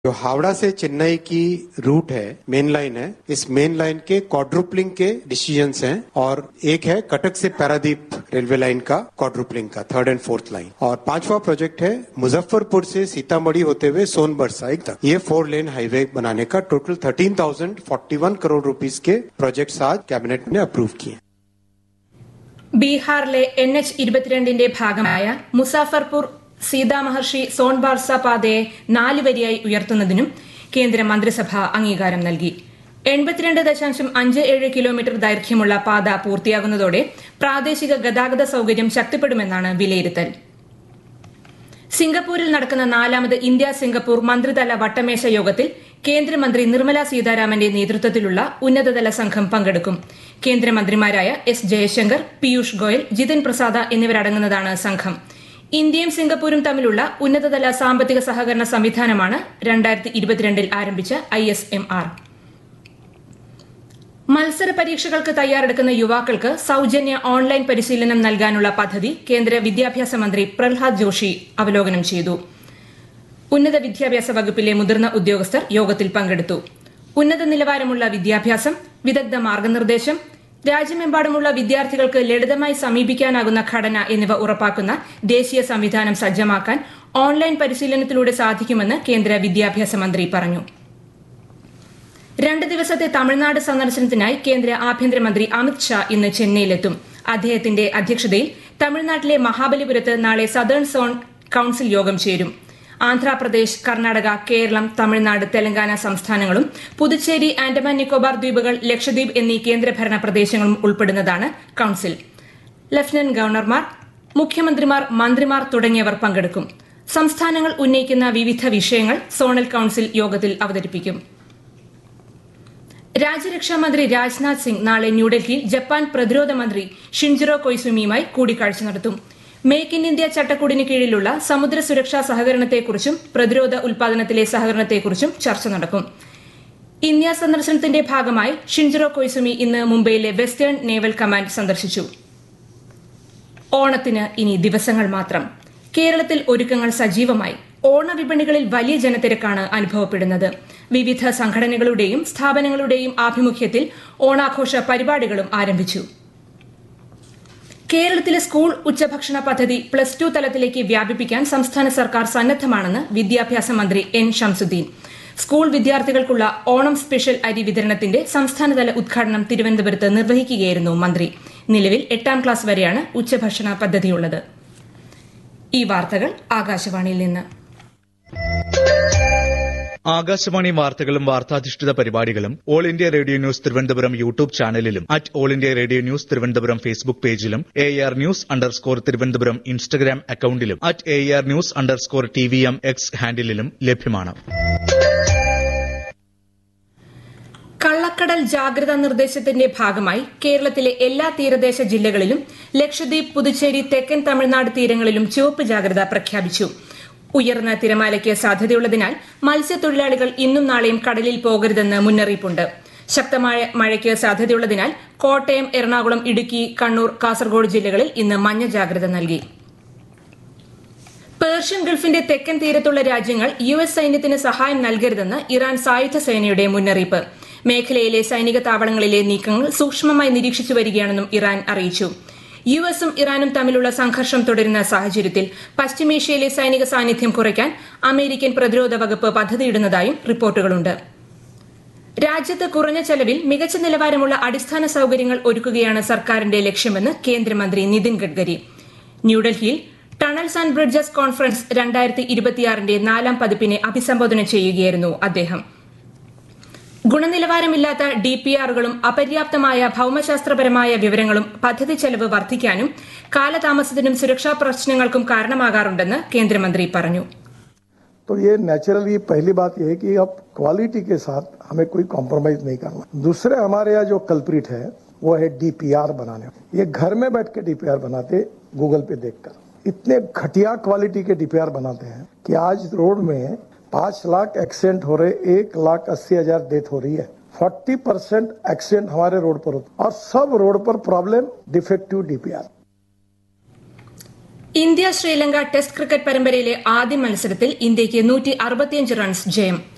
जो हावड़ा से चेन्नई की रूट है मेन लाइन है इस मेन लाइन के क्वाड्रुपलिंग के डिसीजंस हैं और एक है कटक से पारादीप रेलवे लाइन का क्वाड्रुपलिंग का थर्ड एंड फोर्थ लाइन और पांचवा प्रोजेक्ट है मुजफ्फरपुर से सीतामढ़ी होते हुए सोनबरसाई तक ये फोर लेन हाईवे बनाने का total thirteen thousand forty one crore rupees के प्रोजेक्ट्स आज कैबिनेट ने अप्रूव किए ബീഹാറിലെ എൻ എച്ച് ഇരുപത്തിരണ്ടിന്റെ ഭാഗമായ മുസാഫർപൂർ സീതാമഹർഷി സോൺബാർസ പാതയെ നാല് വരിയായി ഉയർത്തുന്നതിനും കേന്ദ്ര മന്ത്രിസഭ അംഗീകാരം നൽകി എൺപത്തിരണ്ട് ദശാംശം അഞ്ച് ഏഴ് കിലോമീറ്റർ ദൈർഘ്യമുള്ള പാത പൂർത്തിയാകുന്നതോടെ പ്രാദേശിക ഗതാഗത സൌകര്യം ശക്തിപ്പെടുമെന്നാണ് വിലയിരുത്തൽ സിംഗപ്പൂരിൽ നടക്കുന്ന നാലാമത് ഇന്ത്യ സിംഗപ്പൂർ മന്ത്രിതല വട്ടമേശ യോഗത്തിൽ കേന്ദ്രമന്ത്രി നിർമ്മല സീതാരാമന്റെ നേതൃത്വത്തിലുള്ള ഉന്നതതല സംഘം പങ്കെടുക്കും കേന്ദ്രമന്ത്രിമാരായ എസ് ജയശങ്കർ പീയൂഷ് ഗോയൽ ജിതിൻ പ്രസാദ എന്നിവരടങ്ങുന്നതാണ് സംഘം ഇന്ത്യയും സിംഗപ്പൂരും തമ്മിലുള്ള ഉന്നതതല സാമ്പത്തിക സഹകരണ സംവിധാനമാണ് രണ്ടായിരത്തി ഇരുപത്തിരണ്ടിൽ ആരംഭിച്ച ഐ എസ് എം ആർ മത്സര പരീക്ഷകൾക്ക് തയ്യാറെടുക്കുന്ന യുവാക്കൾക്ക് സൌജന്യ ഓൺലൈൻ പരിശീലനം നൽകാനുള്ള പദ്ധതി കേന്ദ്ര വിദ്യാഭ്യാസ മന്ത്രി പ്രഹ്ലാദ് ജോഷി അവലോകനം ചെയ്തു ഉന്നത വിദ്യാഭ്യാസ വകുപ്പിലെ മുതിർന്ന ഉദ്യോഗസ്ഥർ യോഗത്തിൽ പങ്കെടുത്തു ഉന്നത നിലവാരമുള്ള വിദ്യാഭ്യാസം വിദഗ്ധ മാർഗനിർദ്ദേശം രാജ്യമെമ്പാടുമുള്ള വിദ്യാർത്ഥികൾക്ക് ലളിതമായി സമീപിക്കാനാകുന്ന ഘടന എന്നിവ ഉറപ്പാക്കുന്ന ദേശീയ സംവിധാനം സജ്ജമാക്കാൻ ഓൺലൈൻ പരിശീലനത്തിലൂടെ സാധിക്കുമെന്ന് കേന്ദ്ര വിദ്യാഭ്യാസ മന്ത്രി പറഞ്ഞു രണ്ട് ദിവസത്തെ തമിഴ്നാട് സന്ദർശനത്തിനായി കേന്ദ്ര ആഭ്യന്തരമന്ത്രി അമിത് ഷാ ഇന്ന് ചെന്നൈയിലെത്തും അദ്ദേഹത്തിന്റെ അധ്യക്ഷതയിൽ തമിഴ്നാട്ടിലെ മഹാബലിപുരത്ത് നാളെ സദേൺ സോൺ കൌൺസിൽ യോഗം ചേരും ആന്ധ്രാപ്രദേശ് കർണാടക കേരളം തമിഴ്നാട് തെലങ്കാന സംസ്ഥാനങ്ങളും പുതുച്ചേരി ആൻഡമാൻ നിക്കോബാർ ദ്വീപുകൾ ലക്ഷദ്വീപ് എന്നീ കേന്ദ്രഭരണ പ്രദേശങ്ങളും ഉൾപ്പെടുന്നതാണ് കൌൺസിൽ ലഫ്റ്റനന്റ് ഗവർണർമാർ മുഖ്യമന്ത്രിമാർ മന്ത്രിമാർ തുടങ്ങിയവർ പങ്കെടുക്കും സംസ്ഥാനങ്ങൾ ഉന്നയിക്കുന്ന വിവിധ വിഷയങ്ങൾ സോണൽ കൌൺസിൽ യോഗത്തിൽ അവതരിപ്പിക്കും രാജ്യരക്ഷാമന്ത്രി രാജ്നാഥ് സിംഗ് നാളെ ന്യൂഡൽഹിയിൽ ജപ്പാൻ പ്രതിരോധ മന്ത്രി ഷിൻജിറോ കൊയ്സുമിയുമായി കൂടിക്കാഴ്ച നടത്തും മേക്ക് ഇൻ ഇന്ത്യ ചട്ടക്കൂടിന് കീഴിലുള്ള സമുദ്ര സുരക്ഷാ സഹകരണത്തെക്കുറിച്ചും പ്രതിരോധ ഉൽപാദനത്തിലെ സഹകരണത്തെക്കുറിച്ചും ചർച്ച നടക്കും ഇന്ത്യ സന്ദർശനത്തിന്റെ ഭാഗമായി ഷിൻജിറോ കൊയ്സുമി ഇന്ന് മുംബൈയിലെ വെസ്റ്റേൺ നേവൽ കമാൻഡ് സന്ദർശിച്ചു ഓണത്തിന് ഇനി ദിവസങ്ങൾ മാത്രം കേരളത്തിൽ ഒരുക്കങ്ങൾ സജീവമായി ഓണവിപണികളിൽ വലിയ ജനത്തിരക്കാണ് അനുഭവപ്പെടുന്നത് വിവിധ സംഘടനകളുടെയും സ്ഥാപനങ്ങളുടെയും ആഭിമുഖ്യത്തിൽ ഓണാഘോഷ പരിപാടികളും ആരംഭിച്ചു കേരളത്തിലെ സ്കൂൾ ഉച്ചഭക്ഷണ പദ്ധതി പ്ലസ് ടു തലത്തിലേക്ക് വ്യാപിപ്പിക്കാൻ സംസ്ഥാന സർക്കാർ സന്നദ്ധമാണെന്ന് വിദ്യാഭ്യാസ മന്ത്രി എൻ ഷംസുദ്ദീൻ സ്കൂൾ വിദ്യാർത്ഥികൾക്കുള്ള ഓണം സ്പെഷ്യൽ അരി വിതരണത്തിന്റെ സംസ്ഥാനതല ഉദ്ഘാടനം തിരുവനന്തപുരത്ത് നിർവഹിക്കുകയായിരുന്നു മന്ത്രി നിലവിൽ എട്ടാം ക്ലാസ് വരെയാണ് ഉച്ചഭക്ഷണ പദ്ധതിയുള്ളത് ഈ വാർത്തകൾ ആകാശവാണിയിൽ നിന്ന് ആകാശവാണി വാർത്തകളും വാർത്താധിഷ്ഠിത പരിപാടികളും All India Radio News Thiruvananthapuram YouTube ചാനലിലും at All India Radio News Thiruvananthapuram Facebook പേജിലും A R news underscore Thiruvananthapuram Instagram അക്കൌണ്ടിലും at A R news underscore T V M X ഹാൻഡിലും ലഭ്യമാണ് കള്ളക്കടൽ ജാഗ്രതാ നിർദ്ദേശത്തിന്റെ ഭാഗമായി കേരളത്തിലെ എല്ലാ തീരദേശ ജില്ലകളിലും ലക്ഷദ്വീപ് പുതുച്ചേരി തെക്കൻ തമിഴ്നാട് തീരങ്ങളിലും ചുവപ്പ് ജാഗ്രത പ്രഖ്യാപിച്ചു ഉയർന്ന തിരമാലയ്ക്ക് സാധ്യതയുള്ളതിനാൽ മത്സ്യത്തൊഴിലാളികൾ ഇന്നും നാളെയും കടലിൽ പോകരുതെന്ന് മുന്നറിയിപ്പുണ്ട് ശക്തമായ മഴയ്ക്ക് സാധ്യതയുള്ളതിനാൽ കോട്ടയം എറണാകുളം ഇടുക്കി കണ്ണൂർ കാസർഗോഡ് ജില്ലകളിൽ ഇന്ന് മഞ്ഞ ജാഗ്രത നൽകി പേർഷ്യൻ ഗൾഫിന്റെ തെക്കൻ തീരത്തുള്ള രാജ്യങ്ങൾ യു എസ് സൈന്യത്തിന് സഹായം നൽകരുതെന്ന് ഇറാൻ സായുധ സേനയുടെ മുന്നറിയിപ്പ് മേഖലയിലെ സൈനിക താവളങ്ങളിലെ നീക്കങ്ങൾ സൂക്ഷ്മമായി നിരീക്ഷിച്ചു വരികയാണെന്നും ഇറാൻ അറിയിച്ചു യു എസും ഇറാനും തമ്മിലുള്ള സംഘർഷം തുടരുന്ന സാഹചര്യത്തിൽ പശ്ചിമേഷ്യയിലെ സൈനിക സാന്നിധ്യം കുറയ്ക്കാൻ അമേരിക്കൻ പ്രതിരോധ വകുപ്പ് പദ്ധതിയിടുന്നതായും റിപ്പോർട്ടുകളുണ്ട് രാജ്യത്ത് കുറഞ്ഞ ചെലവിൽ മികച്ച നിലവാരമുള്ള അടിസ്ഥാന സൌകര്യങ്ങൾ ഒരുക്കുകയാണ് സർക്കാരിന്റെ ലക്ഷ്യമെന്ന് കേന്ദ്രമന്ത്രി നിതിൻ ഗഡ്കരി ന്യൂഡൽഹിയിൽ ടണൽസ് ആൻഡ് ബ്രിഡ്ജസ് കോൺഫറൻസ് രണ്ടായിരത്തി ഇരുപത്തിയാറിന്റെ നാലാം പതിപ്പിനെ അഭിസംബോധന ചെയ്യുകയായിരുന്നു അദ്ദേഹം ഗുണനിലവാരമില്ലാത്ത ഡി പി ആറുകളും അപര്യാപ്തമായ ഭൌമശാസ്ത്രപരമായ വിവരങ്ങളും പദ്ധതി ചെലവ് വർദ്ധിക്കാനും കാലതാമസത്തിനും സുരക്ഷാ പ്രശ്നങ്ങൾക്കും കാരണമാകാറുണ്ടെന്ന് കേന്ദ്രമന്ത്രി പറഞ്ഞു तो ये नेचुरली पहली बात यह है कि अब क्वालिटी के साथ हमें कोई कॉम्प्रोमाइज नहीं करना दूसरे हमारे यहाँ जो कल्प्रिट है वो है डीपीआर बनाने ये घर में बैठ के डीपीआर बनाते गूगल पे देखकर इतने घटिया क्वालिटी के डीपीआर बनाते हैं कि आज रोड में पांच लाख एक्सीडेंट हो रहे एक लाख अस्सी हजार डेथ हो रही है फोर्टी परसेंट एक्सीडेंट हमारे रोड पर होते और सब रोड पर problem defective DPR India Sri Lanka test cricket പരമ്പരയിലെ ആദ്യ മത്സരത്തിൽ ഇന്ത്യയ്ക്ക് നൂറ്റി അറുപത്തിയഞ്ച് റൺസ് ജയം